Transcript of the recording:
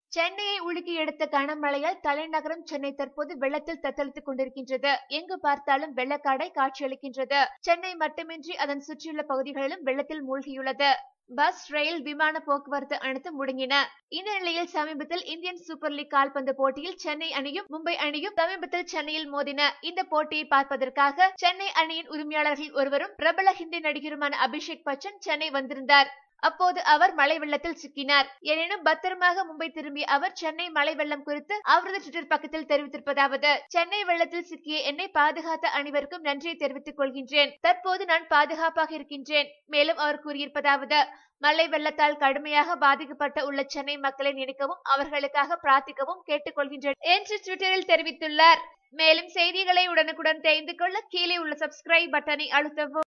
சென்னையை உலுக்கி எடுத்த கனமழையால் தலைநகரம் சென்னை தற்போது வெள்ளத்தில் தத்தளித்துக் கொண்டிருக்கின்றது எங்கு பார்த்தாலும் வெள்ளக்காடை காட்சியளிக்கின்றது சென்னை மட்டுமின்றி அதன் சுற்றியுள்ள பகுதிகளிலும் வெள்ளத்தில் மூழ்கியுள்ளது பஸ் ரயில் விமான போக்குவரத்து அனைத்தும் முடங்கின இந்த நிலையில் சமீபத்தில் இந்தியன் சூப்பர் லீக் கால்பந்து போட்டியில் சென்னை அணியும் மும்பை அணியும் சமீபத்தில் சென்னையில் மோதின இந்த போட்டியை பார்ப்பதற்காக சென்னை அணியின் உரிமையாளர்கள் ஒருவரும் பிரபல ஹிந்தி நடிகருமான அபிஷேக் பச்சன் சென்னை வந்திருந்தார் அப்போது அவர் மழை வெள்ளத்தில் சிக்கினார் எனினும் பத்திரமாக மும்பை திரும்பிய அவர் சென்னை மழை வெள்ளம் குறித்து அவரது ட்விட்டர் பக்கத்தில் தெரிவித்திருப்பதாவது சென்னை வெள்ளத்தில் சிக்கிய என்னை பாதுகாத்த அனைவருக்கும் நன்றியை தெரிவித்துக் கொள்கின்றேன் தற்போது நான் பாதுகாப்பாக இருக்கின்றேன் மேலும் அவர் கூறியிருப்பதாவது மழை வெள்ளத்தால் கடுமையாக பாதிக்கப்பட்ட உள்ள சென்னை மக்களை நினைக்கவும் அவர்களுக்காக பிரார்த்திக்கவும் கேட்டுக்கொள்கின்றேன் என்று ட்விட்டரில் தெரிவித்துள்ளார் மேலும் செய்திகளை உடனுக்குடன் தெரிந்து கொள்ள கீழே உள்ள சப்ஸ்கிரைப் பட்டனை அழுத்தவும்